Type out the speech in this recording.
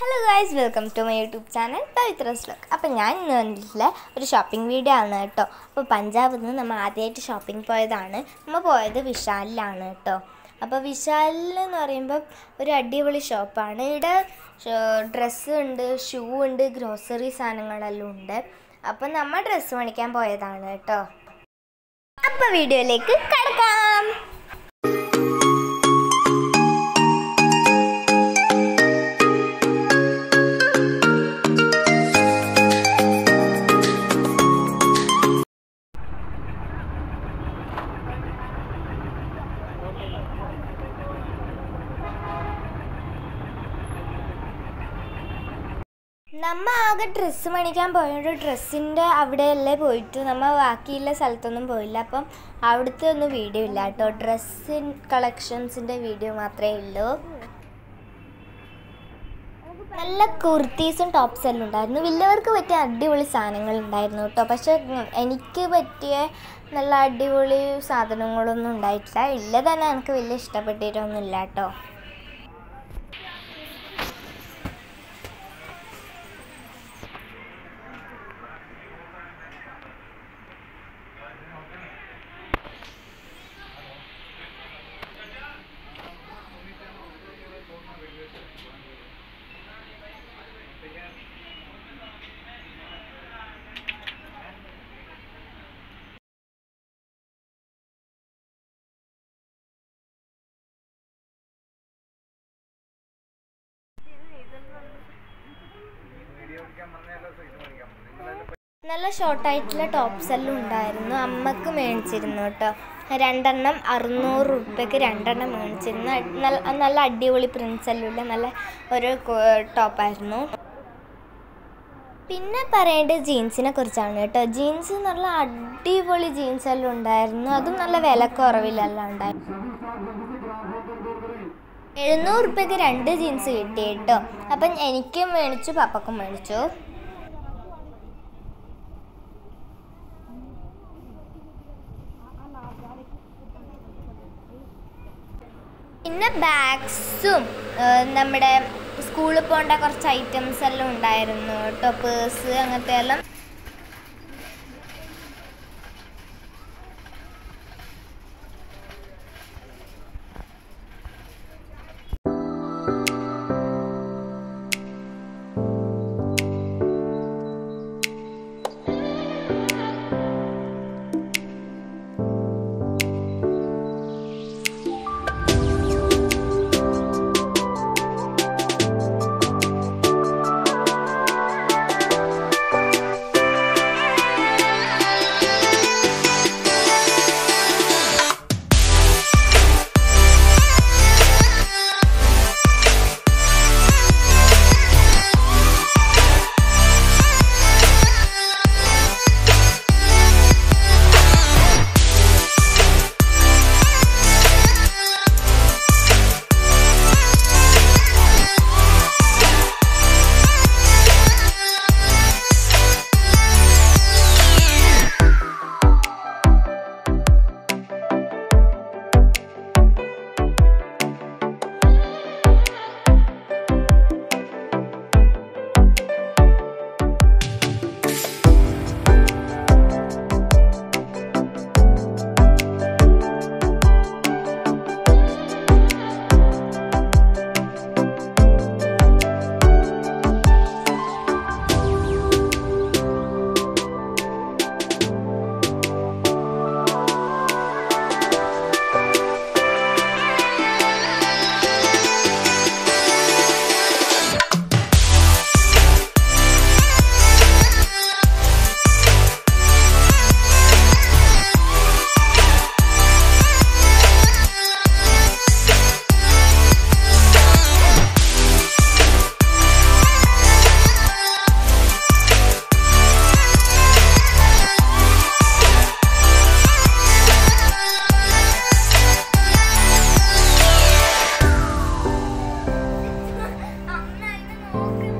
hello guys welcome to my YouTube channel Pavithra's vlog അപ്പോൾ ഞാൻ ഇന്ന് വന്നിട്ടുള്ള ഒരു ഷോപ്പിംഗ് വീഡിയോ ആണ് കേട്ടോ അപ്പോൾ പഞ്ചാബിൽ നിന്ന് നമ്മൾ ആദ്യമായിട്ട് ഷോപ്പിംഗ് പോയതാണ് നമ്മൾ പോയത് വിശാലിലാണ് കേട്ടോ അപ്പോൾ വിശാലിൽ എന്ന് പറയുമ്പോൾ ഒരു അടിപൊളി ഷോപ്പാണ് ഇവിടെ ഡ്രസ്സ് ഉണ്ട് ഷൂ ഉണ്ട് ഗ്രോസറി സാധനങ്ങളെല്ലാം ഉണ്ട് അപ്പോൾ നമ്മൾ ഡ്രസ്സ് മേടിക്കാൻ പോയതാണ് കേട്ടോ അപ്പോൾ വീഡിയോയിലേക്ക് കിടക്കാം നമ്മ ആകെ ഡ്രസ്സ് മേടിക്കാൻ പോയത് ഡ്രസ്സിൻ്റെ അവിടെയല്ലേ പോയിട്ട് നമ്മ ബാക്കിയുള്ള സ്ഥലത്തൊന്നും പോയില്ല അപ്പം അവിടുത്തെ ഒന്നും വീഡിയോ ഇല്ല കേട്ടോ ഡ്രസ്സ് കളക്ഷൻസിൻ്റെ വീഡിയോ മാത്രമേ ഉള്ളൂ നല്ല കുർത്തീസും ടോപ്സ് എല്ലാം ഉണ്ടായിരുന്നു വലിയവർക്ക് പറ്റിയ അടിപൊളി സാധനങ്ങൾ ഉണ്ടായിരുന്നു കേട്ടോ പക്ഷെ എനിക്ക് പറ്റിയ നല്ല അടിപൊളി സാധനങ്ങളൊന്നും ഉണ്ടായിട്ടില്ല ഇല്ല തന്നെ എനിക്ക് വലിയ ഇഷ്ടപ്പെട്ടിട്ടൊന്നുമില്ല കേട്ടോ നല്ല ഷോർട്ടായിട്ടുള്ള ടോപ്സ് എല്ലാം ഉണ്ടായിരുന്നു അമ്മക്ക് മേടിച്ചിരുന്നു കേട്ടോ രണ്ടെണ്ണം അറുന്നൂറ് റുപ്യക്ക് രണ്ടെണ്ണം മേടിച്ചിരുന്നു നല്ല നല്ല അടിപൊളി പ്രിൻസ് എല്ലാം ഉള്ള നല്ല ഒരു ടോപ്പായിരുന്നു പിന്നെ പറയേണ്ടത് ജീൻസിനെ കുറിച്ചാണ് കേട്ടോ ജീൻസ് നല്ല അടിപൊളി ജീൻസ് എല്ലാം ഉണ്ടായിരുന്നു അതും നല്ല വില കുറവിലെല്ലാം ഉണ്ടായിരുന്നു എഴുന്നൂറ് റുപ്യക്ക് രണ്ട് ജീൻസ് കിട്ടി കേട്ടോ അപ്പം എനിക്കും മേടിച്ചു പപ്പക്കും മേടിച്ചു പിന്നെ ബാഗ്സും നമ്മുടെ സ്കൂളിൽ പോകേണ്ട കുറച്ച് ഐറ്റംസ് എല്ലാം ഉണ്ടായിരുന്നു കേട്ടോ പേഴ്സ് അങ്ങനത്തെ എല്ലാം അമ്മ അതിനെ നോക്ക്